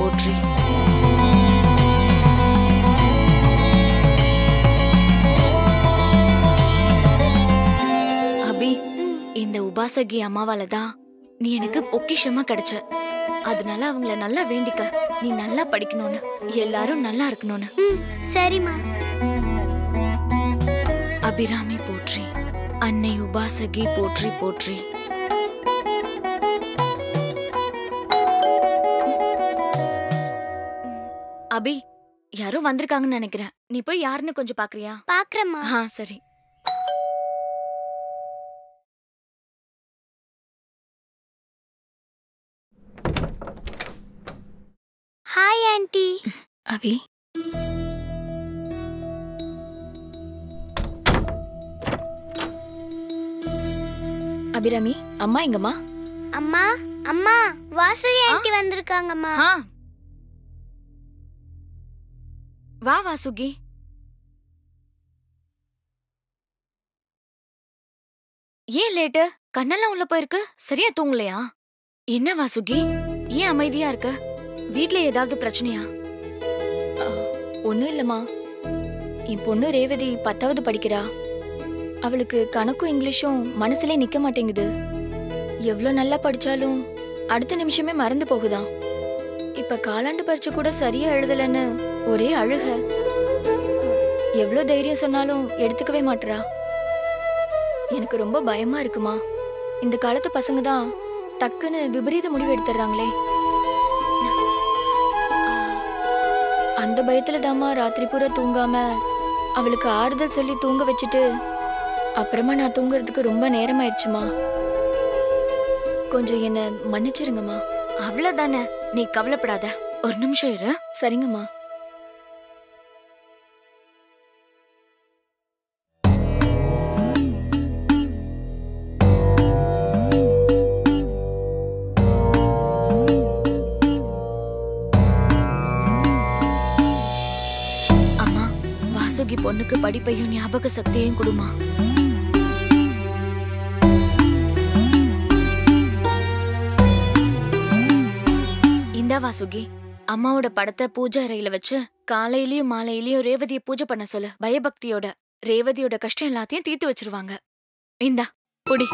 போற்றி அபி இந்த உபாசகி அம்மாவால தான் நீ எனக்கு பொக்கிஷமா கிடைச்ச அதனால அவங்கள நல்லா வேண்டிக்க நீ நல்லா படிக்கணும்னு எல்லாரும் நல்லா இருக்கணும்னு ம் சரிம்மா அபிராமி போற்றி அன்னை உபாசகி போற்றி போற்றி அபி யாரோ வந்திருக்காங்கன்னு நினைக்கிறேன் நீ போய் யாருன்னு கொஞ்சம் பாக்குறியா பாக்குறேம்மா ஆ சரி ஹாய் ஆண்டி அபி அபிராமி அம்மா எங்கம்மா அம்மா அம்மா வாசுகி ஆண்டி வந்திருக்காங்கம்மா ஆ வா வாசுகி ஏன் லேட்டு கண்ணெல்லாம் உள்ள போயிருக்கு சரியா தூங்கலையா என்ன வாசுகி ஏன் அமைதியா இருக்க வீட்ல ஏதாவது பிரச்சனையா ஒன்றும் இல்லைம்மா என் பொண்ணு ரேவதி பத்தாவது படிக்கிறா அவளுக்கு கணக்கும் இங்கிலீஷும் மனசுலே நிற்க மாட்டேங்குது எவ்வளோ நல்லா படிச்சாலும் அடுத்த நிமிஷமே மறந்து போகுதாம் இப்ப காலாண்டு பரீட்சை கூட சரியா எழுதலைன்னு ஒரே அழுக எவ்வளோ தைரியம் சொன்னாலும் எடுத்துக்கவே மாட்றா எனக்கு ரொம்ப பயமா இருக்குமா இந்த காலத்து பசங்க தான் டக்குன்னு விபரீத முடிவு எடுத்துடுறாங்களே அந்த பயத்துல தாம்மா ராத்திரி பூரா தூங்காம அவளுக்கு ஆறுதல் சொல்லி தூங்க வச்சுட்டு அப்புறமா நான் தூங்குறதுக்கு ரொம்ப நேரமாயிடுச்சுமா கொஞ்சம் என்ன மன்னிச்சிருங்கம்மா அவ்வளவுதானே நீ கவலைப்படாத ஒரு நிமிஷம் இரு சரிங்கம்மா அம்மா வாசுகி பொண்ணுக்கு படிப்பையும் ஞாபக சக்தியையும் கொடுமா இந்தா வாசுகி அம்மாவோட படத்தை பூஜை அறையில வச்சு காலையிலயும் மாலையிலயும் ரேவதிய பூஜை பண்ண சொல்லு பயபக்தியோட ரேவதியோட கஷ்டம் எல்லாத்தையும் தீர்த்து வச்சிருவாங்க இந்தா புடி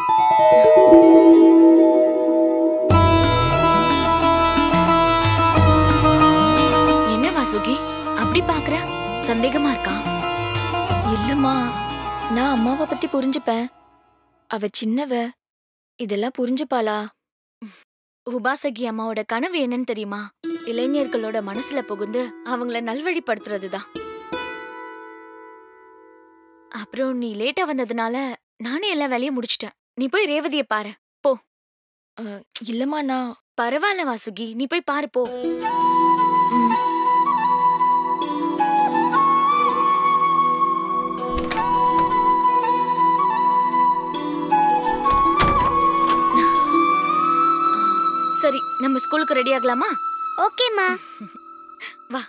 என்ன வாசுகி அப்படி பாக்குற சந்தேகமா இருக்கா இல்லம்மா நான் அம்மாவை பத்தி புரிஞ்சுப்பேன் அவ சின்னவ இதெல்லாம் புரிஞ்சுப்பாளா உபாசகி அம்மாவோட கனவு என்னன்னு தெரியுமா இளைஞர்களோட மனசுல புகுந்து அவங்கள நல்வழிப்படுத்துறதுதான் அப்புறம் நீ லேட்டா வந்ததுனால நானே எல்லா வேலையும் முடிச்சிட்டேன் நீ போய் ரேவதிய பாரு இல்லம்மா நான் பரவாயில்ல வாசுகி நீ போய் பாரு போ ம். சரி நம்ம ஸ்கூலுக்கு ரெடி ஆகலாமா ஓகேம்மா வா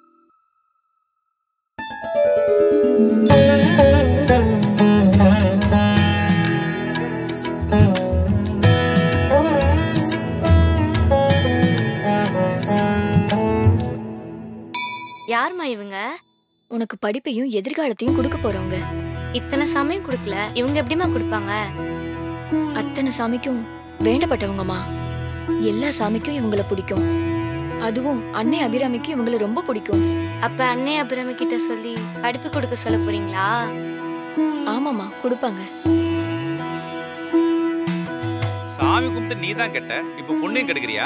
யாரும்மா இவங்க உனக்கு படிப்பையும் எதிர்காலத்தையும் கொடுக்க போறவங்க இத்தனை சமயம் கொடுக்கல இவங்க எப்படிம்மா கொடுப்பாங்க அத்தனை சாமிக்கும் வேண்டப்பட்டவங்கம்மா எல்லா சாமிக்கும் இவங்கள பிடிக்கும் அதுவும் அன்னை அபிராமிக்கு இவங்கள ரொம்ப பிடிக்கும் அப்ப அன்னை அபிராமி கிட்ட சொல்லி படிப்பு கொடுக்க சொல்ல போறீங்களா ஆமாம்மா கொடுப்பாங்க சாமி கும்பிட்டு நீ தான் கெட்ட இப்ப பொண்ணையும் கெடுக்கிறியா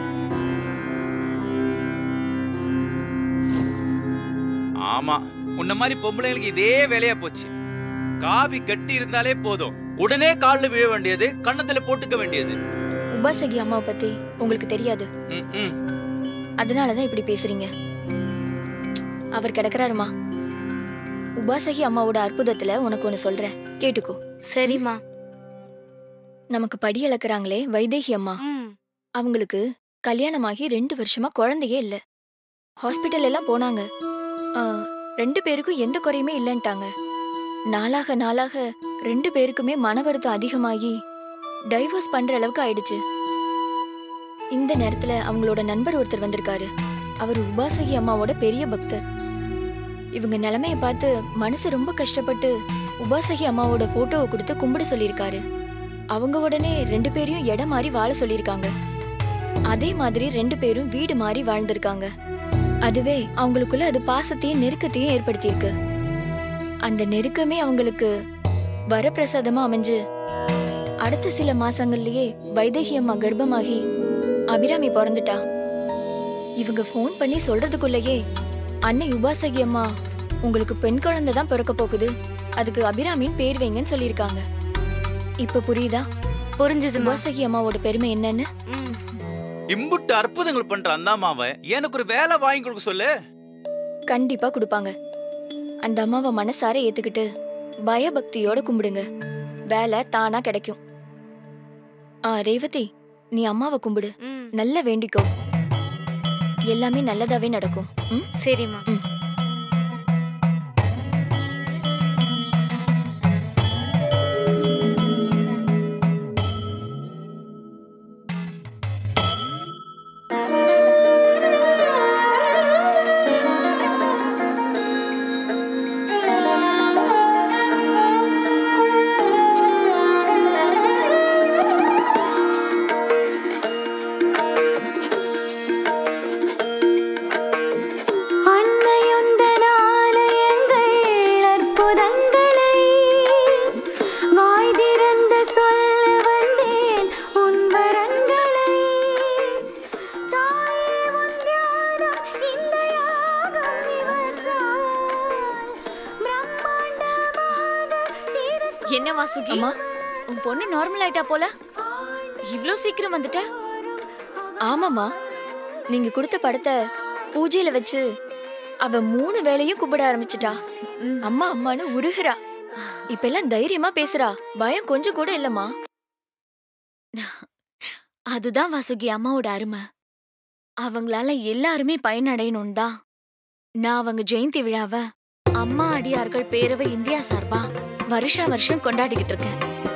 ஆமா உன்ன மாதிரி பொம்பளைங்களுக்கு இதே வேலையா போச்சு காவி கட்டி இருந்தாலே போதும் உடனே கால்ல விழ வேண்டியது கன்னத்துல போட்டுக்க வேண்டியது உபாசகி அம்மாவை பத்தி உங்களுக்கு தெரியாது ம், ம். அதனாலதான் இப்படி பேசுறீங்க அவர் கிடக்குறாருமா உபாசகி அம்மாவோட அற்புதத்துல உனக்கு ஒண்ணு சொல்றேன் கேட்டுக்கோ சரிம்மா நமக்கு படி அளக்குறாங்களே வைதேகி அம்மா ம் அவங்களுக்கு கல்யாணமாகி ரெண்டு வருஷமா குழந்தையே இல்ல ஹாஸ்பிட்டல் எல்லாம் போனாங்க ஆ, ரெண்டு பேருக்கும் எந்த குறையுமே இல்லைன்ட்டாங்க நாளாக நாளாக ரெண்டு பேருக்குமே மன வருத்தம் அதிகமாகி டைவர்ஸ் பண்ற அளவுக்கு ஆயிடுச்சு இந்த நேரத்துல அவங்களோட நண்பர் ஒருத்தர் வந்திருக்காரு அவர் உபாசகி அம்மாவோட பெரிய பக்தர் இவங்க நிலைமைய பார்த்து மனசு ரொம்ப கஷ்டப்பட்டு உபாசகி அம்மாவோட போட்டோவை கொடுத்து கும்பிட சொல்லியிருக்காரு அவங்க உடனே ரெண்டு பேரையும் இடம் மாறி வாழ சொல்லியிருக்காங்க அதே மாதிரி ரெண்டு பேரும் வீடு மாறி வாழ்ந்திருக்காங்க அதுவே அவங்களுக்குள்ள அது பாசத்தையும் நெருக்கத்தையும் ஏற்படுத்தியிருக்கு அந்த நெருக்கமே அவங்களுக்கு வரப்பிரசாதமா அமைஞ்சு அடுத்த சில மாசங்கள்லயே வைதேகி அம்மா கர்ப்பமாகி அபிராமி பிறந்துட்டா இவங்க ஃபோன் பண்ணி சொல்றதுக்குள்ளேயே அன்னை உபாசகி அம்மா உங்களுக்கு பெண் குழந்தை தான் பிறக்க போகுது அதுக்கு அபிராமின்னு பேர் வைங்கன்னு சொல்லியிருக்காங்க இப்ப புரியுதா புரிஞ்சுதுமா உபாசகி அம்மாவோட பெருமை என்னன்னு ம் இம்புட்டு அற்புதங்கள் பண்ற அந்த அம்மாவை எனக்கு ஒரு வேலை வாங்கி கொடுக்க சொல்லு கண்டிப்பா கொடுப்பாங்க அந்த அம்மாவை மனசார ஏத்துக்கிட்டு பயபக்தியோட கும்பிடுங்க வேலை தானா கிடைக்கும் ஆ ரேவதி நீ அம்மாவை கும்பிடு ம் நல்லா வேண்டிக்கோ எல்லாமே நல்லதாவே நடக்கும் ம்? சரிம்மா அன்னையுந்தனாலயங்கள் அற்புதங்களை வாய் திறந்து சொல்ல வந்தேன் உன் வரங்களை தாயே உன் தியானம் இந்த யாகம் இவற்றால் பிரம்மாண்டமாக திரு என்ன வாசுகி அம்மா உன் பொண்ணு நார்மல் ஆயிட்டா போல இவ்ளோ சீக்கிரம் வந்துட்ட ஆமாம்மா நீங்க கொடுத்த படத்தை பூஜையில வச்சு அவ மூணு வேளையும் கும்பிட ஆரம்பிச்சிட்டா ம். அம்மா அம்மான்னு உருகுறா இப்பெல்லாம் தைரியமா பேசுறா பயம் கொஞ்சம் கூட இல்லம்மா அதுதான் வாசுகி அம்மாவோட அருமை அவங்களால எல்லாருமே பயனடையணும் தான் நான் அவங்க ஜெயந்தி விழாவை அம்மா அடியார்கள் பேரவை இந்தியா சார்பா வருஷா வருஷம் கொண்டாடிக்கிட்டு இருக்கேன்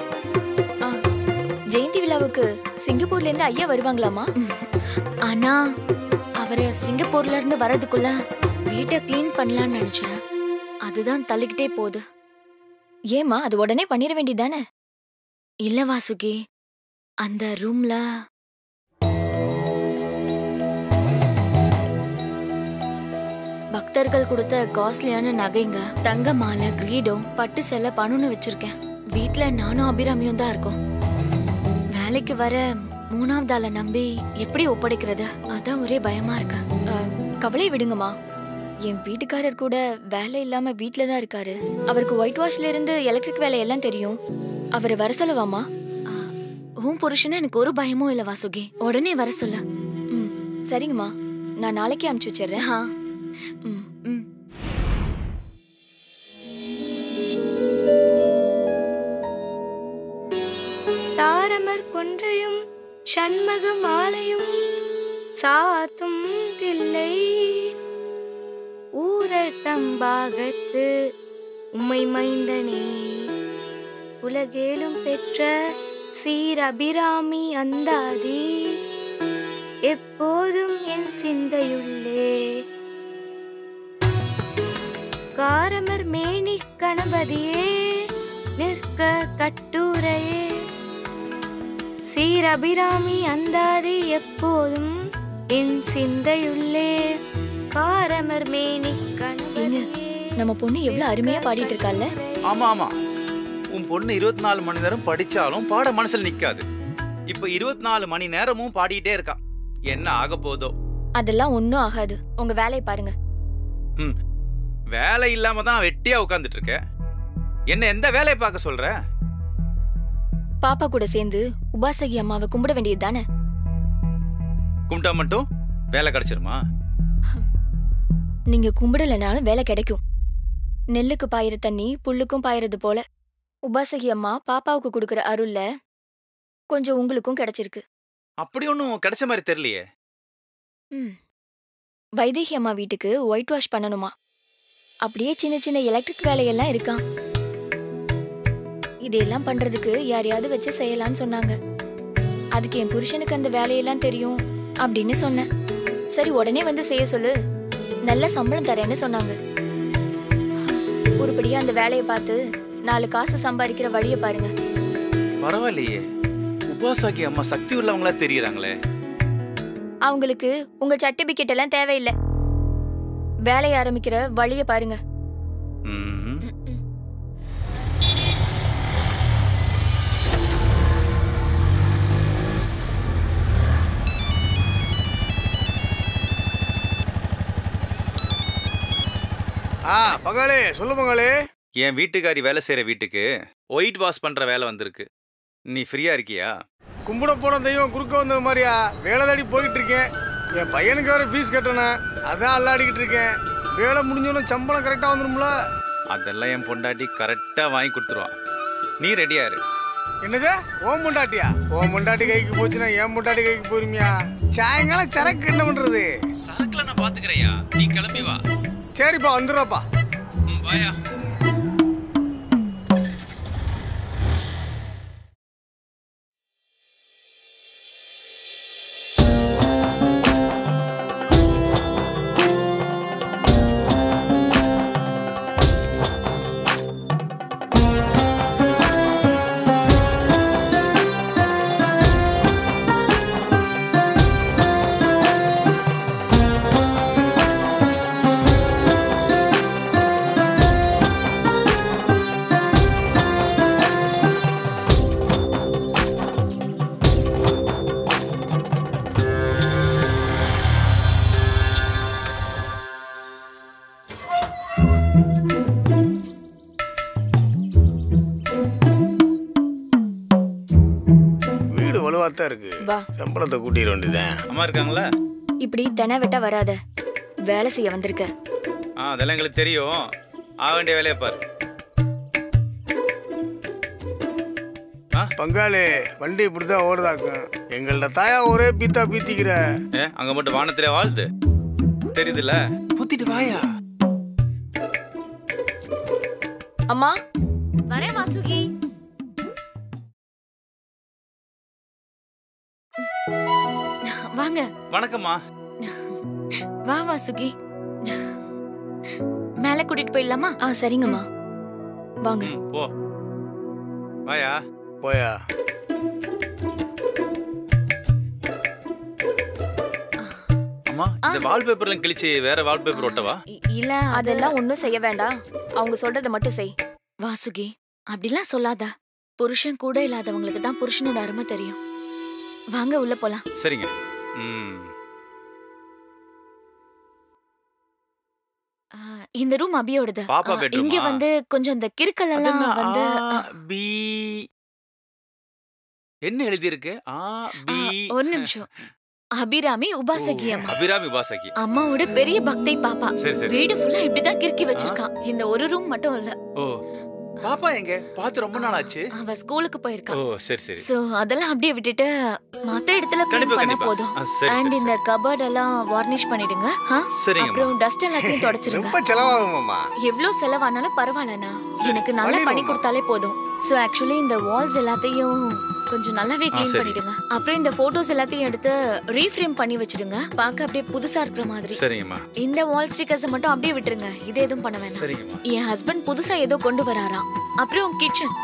ஜெயந்தி விழாவுக்கு சிங்கப்பூர்ல இருந்து ஐயா வருவாங்களாமா ஆனா அவரு சிங்கப்பூர்ல இருந்து வர்றதுக்குள்ள வீட்டை க்ளீன் பண்ணலாம்னு நினைச்சேன் அதுதான் தள்ளிக்கிட்டே போகுது ஏம்மா அது உடனே பண்ணிட வேண்டியதானே இல்ல வாசுகி அந்த ரூம்ல பக்தர்கள் கொடுத்த காஸ்ட்லியான நகைங்க தங்க மாலை கிரீடம் பட்டு செல்ல பணுன்னு வச்சிருக்கேன் வீட்ல நானும் அபிராமியும் தான் இருக்கோம் வேலைக்கு வர மூணாவது ஆளை நம்பி எப்படி ஒப்படைக்கிறது அதான் ஒரே பயமா இருக்கு கவலை விடுங்கம்மா என் வீட்டுக்காரர் கூட வேலை இல்லாம வீட்ல தான் இருக்காரு அவருக்கு ஒயிட் வாஷ்ல இருந்து எலக்ட்ரிக் வேலை எல்லாம் தெரியும் அவரை வர சொல்லவாமா ஆ, உன் புருஷனை எனக்கு ஒரு பயமும் இல்ல வாசுகி உடனே வர சொல்ல ம் சரிங்கம்மா நான் நாளைக்கே அனுப்பிச்சு வச்சிடுறேன் ஆ, ம் ம் தாரமர் கொன்றையும் சண்மக மாலையும் சாத்தும் தில்லை ஊரர் தம்பாகத்து உம்மை மைந்தனே உலகேலும் பெற்ற சீர் அபிராமி அந்தாதி எப்போதும் என் சிந்தையுள்ளே காரமர் மேனி கணபதியே நிற்க கட்டுரையே சீரபிராமி அந்தாதி எப்போதும் என் சிந்தையுள்ளே காரமர் மேனி கணபதியே நம்ம பொண்ணு எவ்வளவு அருமையா பாடிட்டு இருக்கால்ல ஆமா ஆமா உன் பொண்ணு இருபத்தி நாலு மணி நேரம் படிச்சாலும் பாட மனசுல நிக்காது இப்ப இருபத்தி நாலு மணி நேரமும் பாடிட்டே இருக்கா என்ன ஆக போதோ அதெல்லாம் ஒன்றும் ஆகாது உங்க வேலையை பாருங்க வேலை இல்லாம தான் நான் வெட்டியா உட்கார்ந்துட்டு இருக்கேன் என்ன எந்த வேலையை பார்க்க சொல்ற பாப்பா கூட சேர்ந்து உபாசகி அம்மாவை கும்பிட வேண்டியது தானே கும்பிட்டா மட்டும் வேலை கிடைச்சிருமா நீங்க கும்பிடலைனாலும் வேலை கிடைக்கும் நெல்லுக்கு பாயிற தண்ணி புல்லுக்கும் பாயறது போல உபாசகி அம்மா பாப்பாவுக்கு கொடுக்கற அருள்ல கொஞ்சம் உங்களுக்கும் கிடைச்சிருக்கு அப்படி ஒன்றும் கிடைச்ச மாதிரி தெரியலையே ம் வைதேகி அம்மா வீட்டுக்கு ஒயிட் வாஷ் பண்ணணுமா அப்படியே சின்ன சின்ன எலக்ட்ரிக் வேலையெல்லாம் இருக்காம் இதெல்லாம் பண்றதுக்கு யாரையாவது வச்சு செய்யலாம்னு சொன்னாங்க அதுக்கு என் புருஷனுக்கு அந்த வேலையெல்லாம் தெரியும் அப்படின்னு சொன்னேன் சரி உடனே வந்து செய்ய சொல்லு நல்ல சம்பளம் தரேன்னு சொன்னாங்க உருப்படியா அந்த வேலையை பார்த்து நாலு காசு சம்பாதிக்கிற வழியை பாருங்க பரவாயில்லையே உபாசாக்கி அம்மா சக்தி உள்ளவங்களா தெரியறாங்களே அவங்களுக்கு உங்க சர்டிபிகேட் எல்லாம் தேவையில்லை வேலையை ஆரம்பிக்கிற வழியை பாருங்க ம். ஆ பங்காளி சொல்லு பங்காளி என் வீட்டுக்காரி வேலை செய்யற வீட்டுக்கு ஒயிட் வாஷ் பண்ற வேலை வந்திருக்கு நீ ஃப்ரீயா இருக்கியா கும்பிட போன தெய்வம் குறுக்க வந்த மாதிரியா வேலை தேடி போயிட்டு இருக்கேன் என் பையனுக்கு வேற ஃபீஸ் கட்டணும் அதான் அல்லாடிக்கிட்டு இருக்கேன் வேலை முடிஞ்சோன்னு சம்பளம் கரெக்டாக வந்துடும்ல அதெல்லாம் என் பொண்டாட்டி கரெக்டா வாங்கி கொடுத்துருவான் நீ ரெடியா இரு என்னது ஓம் முண்டாட்டியா ஓம் முண்டாட்டி கைக்கு போச்சுன்னா ஏன் முண்டாட்டி கைக்கு போயிருமியா சாயங்காலம் சரக்கு என்ன பண்றது சரக்குல நான் பாத்துக்கறையா நீ கிளம்பி வா சரிப்பா வந்துடுறப்பா வாயா வீடு வலுவாத்தான் இருக்கு வா சம்பளத்தை கூட்டிட வேண்டியதேன் அம்மா இருக்காங்களா இப்படி தென வெட்ட வராத வேலை செய்ய வந்திருக்க ஆ அதெல்லாம் எங்களுக்கு தெரியும் ஆக வேண்டிய வேலையை பாரு பங்காளி வண்டி இப்படிதான் ஓடுதாக்கும் எங்கள்ட்ட தாயா ஒரே பீத்தா பீத்திக்கிற ஏ அங்க மட்டும் வானத்திலே வாழ்து தெரியுதுல்ல புத்திட்டு வாயா அம்மா வரேன் வாசுகி வாங்க வணக்கம்மா வா வாசுகி மேல கூட்டிட்டு போயிடலாமா ஆ சரிங்கம்மா வாங்க ம், போ வாயா போயா அம்மா இந்த வால்பேப்பர்லாம் கிழிச்சு வேற வால்பேப்பர் ஒட்டவா இ- இல்ல அதெல்லாம் அதெல்லாம் ஒன்றும் செய்ய வேண்டாம் அவங்க சொல்றதை மட்டும் செய் வாசுகி அப்படிலாம் சொல்லாத புருஷன் கூட இல்லாதவங்களுக்கு தான் புருஷனோட அருமை தெரியும் வாங்க உள்ள போலாம் சரிங்க ம் ஆ, இந்த ரூம் அபியோடது பாப்பா ஆ, bedroom இங்க ஆ? வந்து கொஞ்சம் இந்த அது கிறுக்கலெல்லாம் என்ன? வந்து ஆ, பி என்ன எழுதி இருக்கு ஆ ஆ, பி ஒரு நிமிஷம் அபிராமி உபாசகி ஓ, அம்மா அபிராமி உபாசகி அம்மாவோட பெரிய பக்தை பாப்பா சரி சரி வீடு ஃபுல்லா இப்படிதான் கிறுக்கி வச்சிருக்கான் இந்த ஒரு ரூம் மட்டும் இல்ல ஓ பாப்பா எங்க பார்த்து ரொம்ப நாள் ஆச்சு அவ ஸ்கூலுக்கு போயிருக்கா ஓ சரி சரி சோ அதெல்லாம் அப்படியே விட்டுட்டு மத்த இடத்துல க்ளீன் கண்டிப்பா பண்ணா கண்டிப்பா போதும் ஆ, சரி அண்ட் சரி இந்த கபர்ட் எல்லாம் வார்னிஷ் பண்ணிடுங்க ஆ? சரிங்கம்மா அப்புறம் டஸ்ட் எல்லாத்தையும் தொடச்சிருங்க ரொம்ப செலவாகுமாம்மா எவ்வளவு செலவானாலும் பரவாயில்லண்ணா எனக்கு நல்லா பண்ணி பண்ணிடுவோம்மா. கொடுத்தாலே போதும் சோ ஆக்சுவலி இந்த வால்ஸ் எல்லாத்தையும் கொஞ்சம் நல்லாவே க்ளீன் சரி. பண்ணிடுங்க அப்புறம் இந்த போட்டோஸ் எல்லாத்தையும் எடுத்து ரீஃப்ரேம் பண்ணி வச்சிடுங்க பார்க்க அப்படியே புதுசா இருக்கிற மாதிரி சரிங்கம்மா இந்த வால் ஸ்டிக்கர்ஸ் மட்டும் அப்படியே விட்டுருங்க இது எதுவும் பண்ண வேணாம் சரிங்கம்மா என் ஹஸ்பண்ட் புதுசா ஏதோ கொண்டு வராராம் அப்புறம் கிச்சன்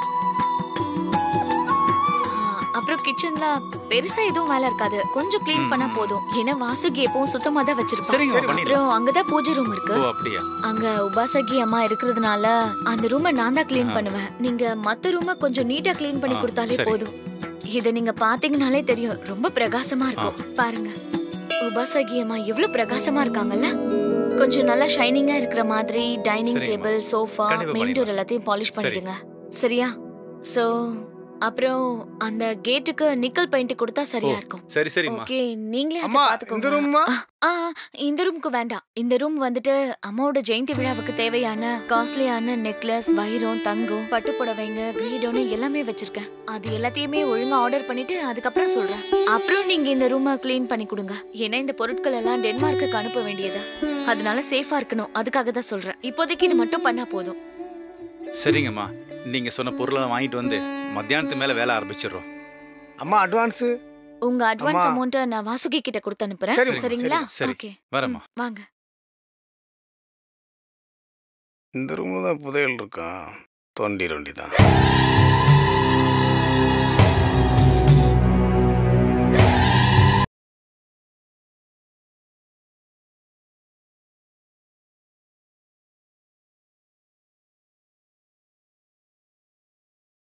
அப்புறம் கிச்சன்ல பெருசா எதுவும் வேலை இருக்காது கொஞ்சம் க்ளீன் பண்ணா ம். போதும் ஏன்னா வாசுகி எப்பவும் சுத்தமா தான் வச்சிருப்பான் சரிங்கம்மா பண்ணிடலாம் அப்புறம் அங்கதான் பூஜை ரூம் இருக்கு ஓ அப்படியா அங்க உபாசகி அம்மா இருக்கிறதுனால அந்த ரூமை நான் தான் க்ளீன் பண்ணுவேன் நீங்க மத்த ரூமை கொஞ்சம் நீட்டா க்ளீன் பண்ணி ஆ, கொடுத்தாலே சரி. போதும் இத நீங்க பாத்தீங்கனாலே தெரியும் ரொம்ப பிரகாசமா இருக்கும் பாருங்க உபாசகி அம்மா எவ்வளவு பிரகாசமா இருக்காங்கல்ல கொஞ்சம் நல்லா ஷைனிங்கா இருக்கிற மாதிரி டைனிங் சரிங்கம்மா. டேபிள் சோஃபா கண்டிப்பா மெயின் டோர் பண்ணிடலாம். எல்லாத்தையும் பாலிஷ் சரி. பண்ணிடுங்க சரியா சோ அப்புறம் அந்த கேட்டுக்கு நிக்கல் பெயிண்ட் கொடுத்தா சரியா ஓ, இருக்கும் சரி சரிம்மா ஓகே நீங்களே அதை அம்மா இந்த பாத்துக்கோங்க ரூம்மா ஆ இந்த ரூமுக்கு வேண்டாம் இந்த ரூம் வந்துட்டு அம்மாவோட ஜெயந்தி விழாவுக்கு தேவையான காஸ்ட்லியான நெக்லஸ் வைரம் தங்கம் பட்டு புடவைங்க கிரீடோன்னு எல்லாமே வச்சிருக்கேன் அது எல்லாத்தையுமே ஒழுங்கா ஆர்டர் பண்ணிட்டு அதுக்கப்புறம் சொல்றேன் அப்புறம் நீங்க இந்த ரூமை க்ளீன் பண்ணி கொடுங்க ஏன்னா இந்த பொருட்கள் எல்லாம் டென்மார்க்குக்கு அனுப்ப வேண்டியது அதனால சேஃபா இருக்கணும் அதுக்காக தான் சொல்றேன் இப்போதைக்கு இது மட்டும் பண்ணா போதும் சரிங்கம்மா நீங்க சொன்ன பொருளை வாங்கிட்டு வந்து மத்தியானத்து மேல வேலை ஆரம்பிச்சிடுறோம் அம்மா அட்வான்ஸு உங்க அட்வான்ஸ் அம்மா. அமௌண்ட்டை நான் வாசுகி கிட்ட கொடுத்து அனுப்புறேன் சரிம்மா, சரிங்களா சரி. ஓகே வரேம்மா வாங்க இந்த ரூமில் தான் புதையல் இருக்கான் தோண்டிட வேண்டிதான்